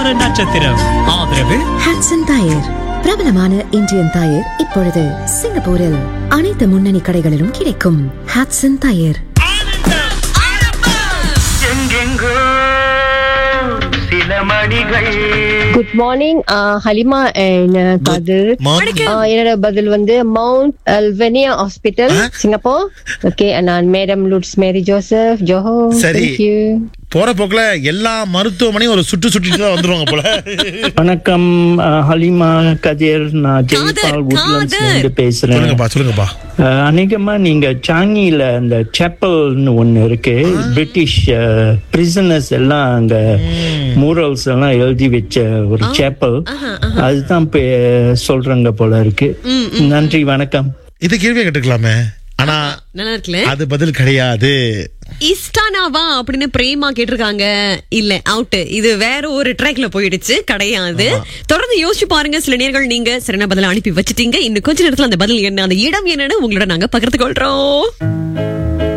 அதிர்ஷ்ட நட்சத்திரம் ஆதரவு ஹாட்சன் டயர் பிரபலமான இந்தியன் டயர் இப்பொழுது சிங்கப்பூரில் அனைத்து முன்னணி கடைகளிலும் கிடைக்கும் ஹாட்சன் டயர் எங்கெங்கோ சில மணிகள் good morning Halima and Kathir morning ஆ, என்னோட பதில் வந்து Mount Alvernia hospital Singapore okay நான் மேடம் லுட்ஸ் மேரி ஜோசப் ஜோஹோ சரி. தேங்க்யூ போற போக்குல எல்லா மருத்துவமனையும் ஒரு சுட்டு சுட்டிட்டு தான் வந்துருவாங்க போல வணக்கம் அஹ், ஹலிமா கதிர் நான் ஜெய்பால் காதர், உட்லண்ட்ஸ்ல காதர். இருந்து பேசுறேன் சொல்லுங்கப்பா சொல்லுங்கப்பா அஹ், அநேகமா நீங்க சாங்கில அந்த சேப்பல்னு ஒண்ணு இருக்கு பிரிட்டிஷ் பிரிசனர்ஸ் எல்லாம் அங்க மூரல்ஸ் எல்லாம் எழுதி வச்ச ஒரு சேப்பல் அதுதான் பே- சொல்றாங்க போல இருக்கு நன்றி வணக்கம் இது கேள்வியை கேட்டுக்கலாமே ஆனா நல்லா இருக்குல்ல அது பதில் கிடையாது இஸ்டானாவா அப்படின்னு பிரேமா கேட்டிருக்காங்க இல்ல அவுட் இது வேற ஒரு ட்ராக்ல போயிடுச்சு கிடையாது தொடர்ந்து யோசிச்சு பாருங்க சில நேர்கள் நீங்க சரியான பதில அனுப்பி வச்சிட்டீங்க இன்னும் கொஞ்ச நேரத்துல அந்த பதில் என்ன அந்த இடம் என்னன்னு உங்களோட நாங்க பகிர்ந்து கொள்றோம்